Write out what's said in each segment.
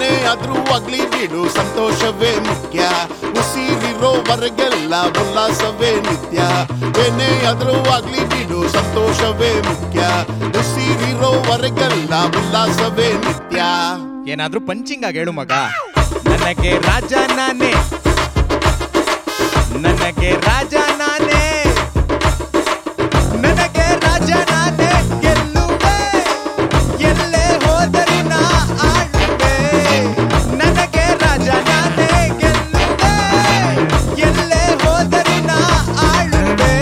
ಏನೇ ಆದ್ರೂ ಆಗ್ಲಿ ಬಿಡು ಸಂತೋಷವೇ ಮುಖ್ಯ ಉಸಿರಿರೋವರೆಗೆಲ್ಲ ಉಲ್ಲಾಸವೇ ನಿತ್ಯ ಏನೇ ಆದ್ರೂ ಆಗ್ಲಿ ಬಿಡು ಸಂತೋಷವೇ ಮುಖ್ಯ ಉಸಿರಿರೋವರೆಗೆಲ್ಲ ಉಲ್ಲಾಸವೇ ನಿತ್ಯ ಏನಾದ್ರೂ ಪಂಚಿಂಗ್ ಆಗಿ ಹೇಳು ಮಗ ನನಗೆ ರಾಜ ನಾನೇ ನನಗೆ ರಾಜ ನಾನೇ ನನಗೆ ರಾಜ ನಾನೇ ಗೆಲ್ಲುವೆ ಎಲ್ಲೇ ಹೋದರೂ ನಾ ಆಳುವೆ ನನಗೆ ರಾಜ ನಾನೇ ಗೆಲ್ಲುವೆ ಎಲ್ಲೇ ಹೋದರೂ ನಾ ಆಳುವೆ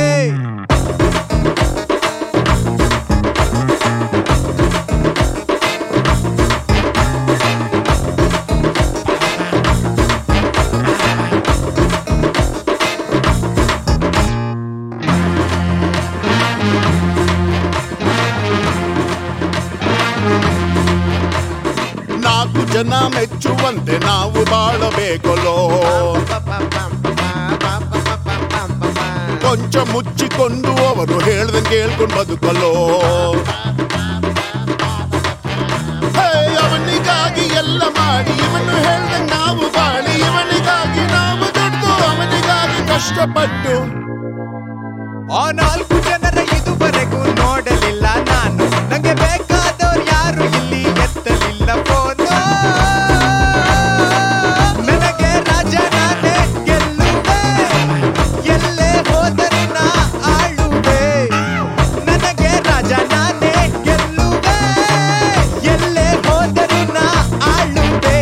ನಾಲ್ಕು ಜನ ಮೆಚ್ಚುವಂತೆ ನಾವು ಬಾಳಬೇಕಲ್ಲೋ ಕೊಂಚ ಮುಚ್ಚಿಕೊಂಡು ಅವರು ಹೇಳ್ದಂಗೆ ಕೇಳ್ಕೊಂಡು ಬದುಕಲ್ಲೋ ಹೇ, ಅವನಿಗಾಗಿ ಎಲ್ಲ ಮಾಡಿ ಇವನು ಹೇಳ್ದಂಗೆ ನಾವು ಬಾಳಿ ಇವನಿಗಾಗಿ ನಾವು ದುಡ್ಡು ಅವನಿಗಾಗಿ ಕಷ್ಟಪಟ್ಟು ಆ ನಾಲ್ಕು ಜನರ ಇದುವರೆಗೂ ನೋಡಲಿಲ್ಲ ನಾನು ನಂಗೆ ಬೇಕಾದವ್ರು ಯಾರು ಇಲ್ಲಿ ಎತ್ತಲಿಲ್ಲ ಫೋನು ನನಗೆ ರಾಜ ನಾನೇ ಗೆಲ್ಲುವೆ ಎಲ್ಲೇ ಹೋದರೂ ನಾ ಆಳುವೆ ನನಗೆ ರಾಜ ನಾನೇ ಗೆಲ್ಲುವೆ ಎಲ್ಲೇ ಹೋದರೂ ನಾ ಆಳುವೆ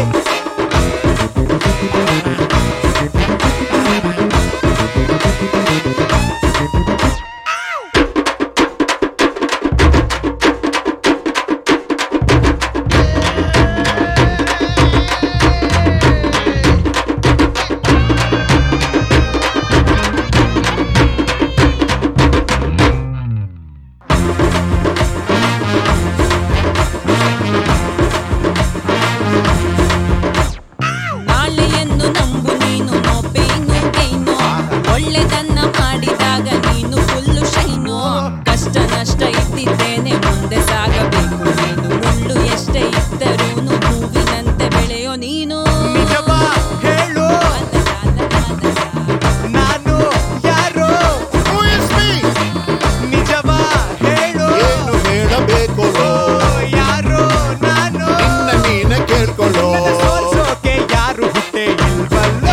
ನಾಳೆಯನ್ನು ನಂಬು ನೀನು ನೋ ಪೇನು ಗೈನು ಒಳ್ಳೆದನ್ನ ಮಾಡಿದಾಗ ನೀನು ಫುಲ್ಲು ಶೈನು ಕಷ್ಟ ನಷ್ಟ ಇದ್ದಿದ್ದೇನೆ ಮುಂದೆ ಸಾಗಬೇಕು ನೀನು ಮುಳ್ಳು ಎಷ್ಟೇ ಇದ್ದರೂನು ಹೂವಿನಂತೆ ಬೆಳೆಯೋ ನೀನು ನಿಜವಾ ಹೇಳು ನಾನು ಯಾರು Who is me? ನಿಜವಾ ಹೇಳು ಏನು ಹೇಳಬೇಕು ಓ, ಯಾರು ನಾನು ನಿನ್ನ ನೀನ ಕೇಳ್ಕೊಳ್ಳೋ ನನ್ನ ಸೋಲ್ಸೋಕೆ ಯಾರು ಹುಟ್ಟೆ ಇಲ್ವಲ್ಲೋ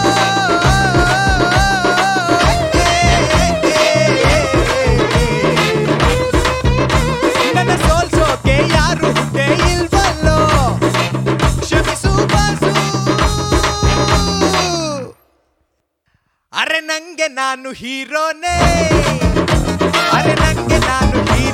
ನನ್ನ ಸೋಲ್ಸೋಕೆ ಯಾರು ಹುಟ್ಟೆ ಇಲ್ವಲ್ಲೋ ಕ್ಷಮಿಸು ಬಾಸು ಅರೆ ನಂಗೆ ನಾನು ಹೀರೋನೇ ಅರೆ ನಂಗೆ ನಾನು ಹೀರೋ